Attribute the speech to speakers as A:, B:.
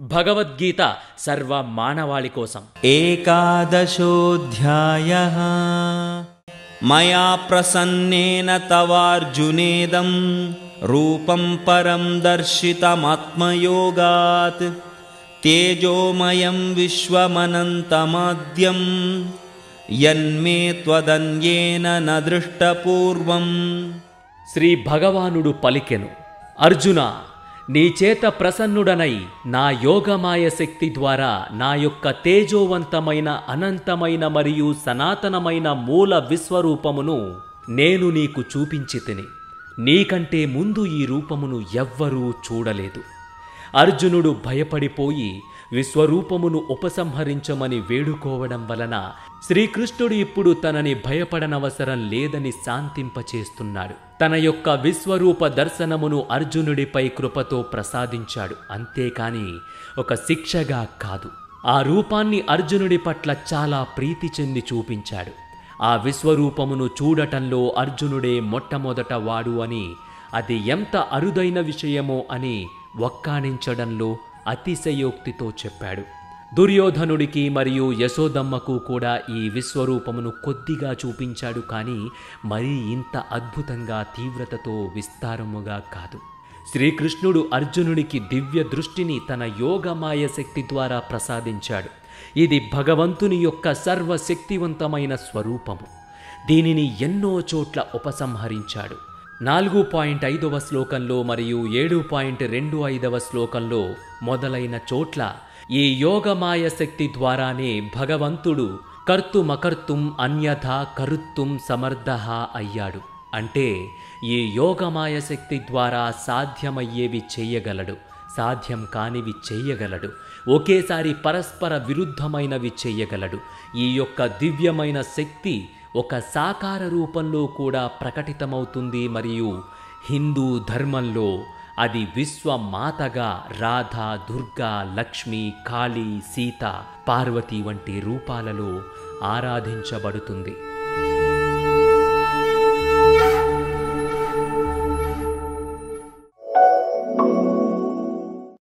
A: భగవద్గీత సర్వ మానవాళి కోసం
B: एकादशोऽध्यायः मया प्रसन्नेन तवार्जुनेदं रूपं परं दर्शितमात्मयोगात् तेजोमयं विश्वमनन्तमाद्यं यन्मे त्वदन्येन न दृष्टपूर्वम्
A: శ్రీ భగవానుడు పలికెను అర్జున నీ చేత ప్రసన్నుడనై నా యోగమాయ శక్తి ద్వారా నా యొక్క తేజోవంతమైన అనంతమైన మరియు సనాతనమైన మూల విశ్వరూపమును నేను నీకు చూపించి తిని నీకంటే ముందు ఈ రూపమును ఎవ్వరూ చూడలేదు అర్జునుడు భయపడిపోయి విశ్వరూపమును ఉపసంహరించమని వేడుకోవడం వలన శ్రీకృష్ణుడు ఇప్పుడు తనని భయపడనవసరం లేదని శాంతింపచేస్తున్నాడు తన యొక్క విశ్వరూప దర్శనమును అర్జునుడిపై కృపతో ప్రసాదించాడు అంతేకాని ఒక శిక్షగా కాదు ఆ రూపాన్ని అర్జునుడి పట్ల చాలా ప్రీతి చెంది చూపించాడు ఆ విశ్వరూపమును చూడటంలో అర్జునుడే మొట్టమొదట వాడు అని అది ఎంత అరుదైన విషయమో అని వక్కాణించడంలో అతిశయోక్తితో చెప్పాడు దుర్యోధనుడికి మరియు యశోదమ్మకు కూడా ఈ విశ్వరూపమును కొద్దిగా చూపించాడు కానీ మరీ ఇంత అద్భుతంగా తీవ్రతతో విస్తారముగా కాదు శ్రీకృష్ణుడు అర్జునుడికి దివ్య దృష్టిని తన యోగమాయ శక్తి ద్వారా ప్రసాదించాడు ఇది భగవంతుని యొక్క సర్వశక్తివంతమైన స్వరూపము దీనిని ఎన్నో చోట్ల ఉపసంహరించాడు నాలుగు పాయింట్ ఐదవ శ్లోకంలో మరియు ఏడు పాయింట్ రెండు ఐదవ శ్లోకంలో మొదలైన చోట్ల ఈ యోగమాయ శక్తి ద్వారానే భగవంతుడు కర్తుమకర్తుం అన్యథా కరుత్తుం సమర్థ అయ్యాడు అంటే ఈ యోగమాయ శక్తి ద్వారా సాధ్యమయ్యేవి చెయ్యగలడు సాధ్యం కానివి చెయ్యగలడు ఒకేసారి పరస్పర విరుద్ధమైనవి చెయ్యగలడు ఈ యొక్క దివ్యమైన శక్తి ఒక సాకార రూపంలో కూడా ప్రకటితమవుతుంది మరియు హిందూ ధర్మంలో అది విశ్వమాతగా రాధ దుర్గా లక్ష్మి కాళీ సీత పార్వతి వంటి రూపాలలో ఆరాధించబడుతుంది